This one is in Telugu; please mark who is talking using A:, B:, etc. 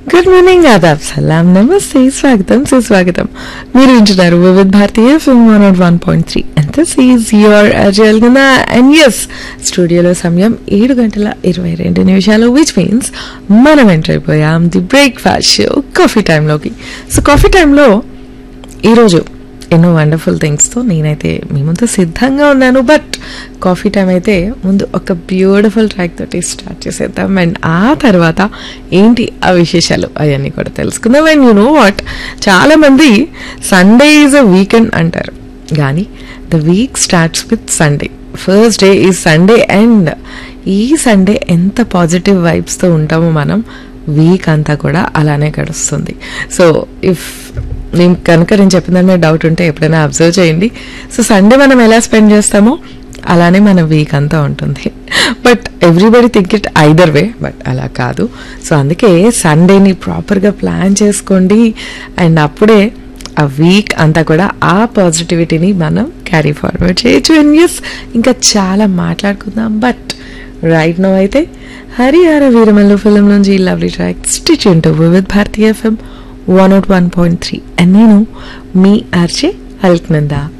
A: గుడ్ మార్నింగ్ ఆదాబ్ సలాం నమస్తే స్వాగతం సుస్వాగతం మీరు వింటున్నారు Vividh Bharatiya FM one naught one point three అంత సీజ్ యువర్ అజయల్ కింద అండ్ ఎస్ స్టూడియోలో సమయం ఏడు గంటల ఇరవై రెండు నిమిషాలు విచ్ మీన్స్ మనం ఎంటర్ అయిపోయాం ది బ్రేక్ఫాస్ట్ షో కాఫీ టైంలోకి సో కాఫీ టైంలో ఈరోజు ఎన్నో వండర్ఫుల్ థింగ్స్తో నేనైతే మీ ముందు సిద్ధంగా ఉన్నాను బట్ కాఫీ టైం అయితే ముందు ఒక బ్యూటిఫుల్ ట్రాక్ తోటి స్టార్ట్ చేసేద్దాం అండ్ ఆ తర్వాత ఏంటి ఆ విశేషాలు అవన్నీ కూడా తెలుసుకుందాం అండ్ యూ నో వాట్ చాలామంది సండే ఈజ్ అ వీకెండ్ అంటారు కానీ the week starts with Sunday first day ఈ సండే అండ్ ఈ సండే ఎంత పాజిటివ్ వైబ్స్తో ఉంటామో మనం వీక్ అంతా కూడా అలానే గడుస్తుంది సో ఇఫ్ నేను కనుక నేను చెప్పిన డౌట్ ఉంటే ఎప్పుడైనా అబ్జర్వ్ చేయండి సో సండే మనం ఎలా స్పెండ్ చేస్తామో అలానే మన వీక్ అంతా ఉంటుంది but everybody think it either way but అలా కాదు సో అందుకే సండేని ప్రాపర్గా ప్లాన్ చేసుకోండి అండ్ అప్పుడే ఆ వీక్ అంతా కూడా ఆ పాజిటివిటీని మనం క్యారీ ఫార్వర్డ్ చేయొచ్చు అండ్ ఎస్ ఇంకా చాలా మాట్లాడుకుందాం బట్ రైట్ నో అయితే హరిహర వీరమల్లు ఫిలిం నుంచి ఈ lovely track stitch into with Bharatiya FM one naught one point three and నేను మీ ఆర్జే అల్క్నందా